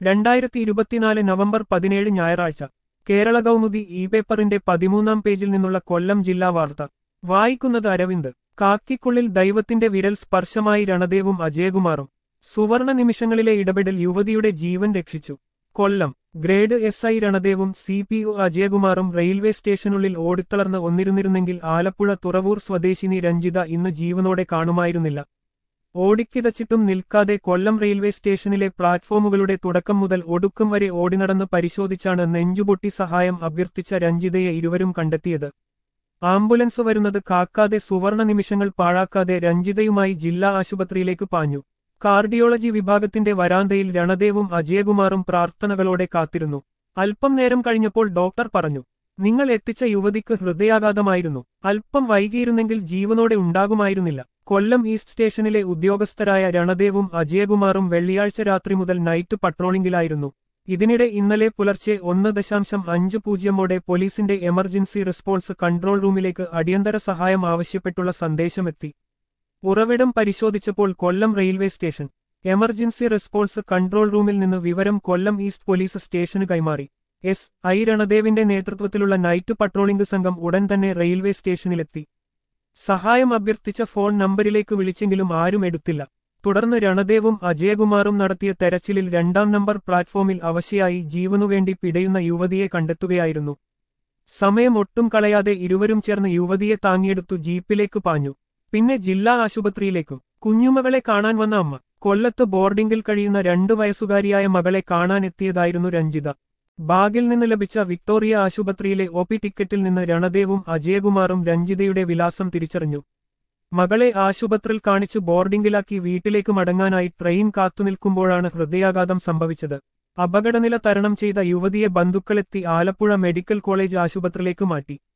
രണ്ടായിരത്തി ഇരുപത്തിനാല് നവംബർ പതിനേഴ് ഞായറാഴ്ച കേരള കൗമുദി ഇ പേപ്പറിന്റെ പതിമൂന്നാം പേജിൽ നിന്നുള്ള കൊല്ലം ജില്ലാ വാർത്ത വായിക്കുന്നത് അരവിന്ദ് കാക്കിക്കുള്ളിൽ ദൈവത്തിന്റെ വിരൽ സ്പർശമായി രണദേവും അജയകുമാറും സുവർണ നിമിഷങ്ങളിലെ ഇടപെടൽ യുവതിയുടെ ജീവൻ രക്ഷിച്ചു കൊല്ലം ഗ്രേഡ് എസ് ഐ രണദേവും സി പി ഒ അജയകുമാറും റെയിൽവേ സ്റ്റേഷനുള്ളിൽ ഓടിത്തളർന്ന് ഒന്നിരുന്നിരുന്നെങ്കിൽ ആലപ്പുഴ തുറവൂർ സ്വദേശിനി രഞ്ജിത ഇന്ന് ജീവനോടെ കാണുമായിരുന്നില്ല ഓടിക്കിതച്ചിട്ടും നിൽക്കാതെ കൊല്ലം റെയിൽവേ സ്റ്റേഷനിലെ പ്ലാറ്റ്ഫോമുകളുടെ തുടക്കം മുതൽ ഒടുക്കം വരെ ഓടിനടന്ന് പരിശോധിച്ചാണ് നെഞ്ചുപൊട്ടി സഹായം അഭ്യർത്ഥിച്ച രഞ്ജിതയെ ഇരുവരും കണ്ടെത്തിയത് ആംബുലൻസ് വരുന്നത് കാക്കാതെ സുവർണ നിമിഷങ്ങൾ പാഴാക്കാതെ രഞ്ജിതയുമായി ജില്ലാ ആശുപത്രിയിലേക്ക് പാഞ്ഞു കാർഡിയോളജി വിഭാഗത്തിന്റെ വരാന്തയിൽ രണദേവും അജയകുമാറും പ്രാർത്ഥനകളോടെ കാത്തിരുന്നു അല്പം നേരം കഴിഞ്ഞപ്പോൾ ഡോക്ടർ പറഞ്ഞു നിങ്ങൾ എത്തിച്ച യുവതിക്ക് ഹൃദയാഘാതമായിരുന്നു അല്പം വൈകിയിരുന്നെങ്കിൽ ജീവനോടെ ഉണ്ടാകുമായിരുന്നില്ല കൊല്ലം ഈസ്റ്റ് സ്റ്റേഷനിലെ ഉദ്യോഗസ്ഥരായ രണദേവും അജയകുമാറും വെള്ളിയാഴ്ച രാത്രി മുതൽ നൈറ്റ് പട്രോളിംഗിലായിരുന്നു ഇതിനിടെ ഇന്നലെ പുലർച്ചെ ഒന്ന് ദശാംശം അഞ്ച് പൂജ്യമോടെ പോലീസിന്റെ എമർജൻസി റെസ്പോൺസ് കൺട്രോൾ റൂമിലേക്ക് അടിയന്തര സഹായം ആവശ്യപ്പെട്ടുള്ള സന്ദേശമെത്തി ഉറവിടം പരിശോധിച്ചപ്പോൾ Kollam railway station emergency response control റൂമിൽ നിന്ന് വിവരം കൊല്ലം ഈസ്റ്റ് പോലീസ് സ്റ്റേഷന് കൈമാറി എസ് ഐ രണദേവിന്റെ നേതൃത്വത്തിലുള്ള നൈറ്റ് പട്രോളിംഗ് സംഘം ഉടൻ തന്നെ റെയിൽവേ സ്റ്റേഷനിലെത്തി സഹായം അഭ്യർത്ഥിച്ച ഫോൺ നമ്പരിലേക്ക് വിളിച്ചെങ്കിലും ആരും എടുത്തില്ല തുടർന്ന് രണദേവും അജയകുമാറും നടത്തിയ തെരച്ചിലിൽ രണ്ടാം നമ്പർ പ്ലാറ്റ്ഫോമിൽ അവശയായി ജീവനുവേണ്ടി പിടയുന്ന യുവതിയെ കണ്ടെത്തുകയായിരുന്നു സമയം ഒട്ടും കളയാതെ ഇരുവരും ചേർന്ന് യുവതിയെ താങ്ങിയെടുത്തു ജീപ്പിലേക്ക് പാഞ്ഞു പിന്നെ ജില്ലാ ആശുപത്രിയിലേക്കും കുഞ്ഞുമകളെ കാണാൻ വന്ന അമ്മ കൊല്ലത്ത് ബോർഡിംഗിൽ കഴിയുന്ന രണ്ടു വയസ്സുകാരിയായ മകളെ കാണാനെത്തിയതായിരുന്നു രഞ്ജിത ബാഗിൽ നിന്ന് ലഭിച്ച വിക്ടോറിയ ആശുപത്രിയിലെ ഒ പി ടിക്കറ്റിൽ നിന്ന് രണദേവും അജയകുമാറും രഞ്ജിതയുടെ വിലാസം തിരിച്ചറിഞ്ഞു മകളെ ആശുപത്രിയിൽ കാണിച്ച് ബോർഡിംഗിലാക്കി വീട്ടിലേക്ക് മടങ്ങാനായി ട്രെയിൻ കാത്തുനിൽക്കുമ്പോഴാണ് ഹൃദയാഘാതം സംഭവിച്ചത് അപകടനില തരണം ചെയ്ത യുവതിയെ ബന്ധുക്കളെത്തി ആലപ്പുഴ മെഡിക്കൽ കോളേജ് ആശുപത്രിയിലേക്ക് മാറ്റി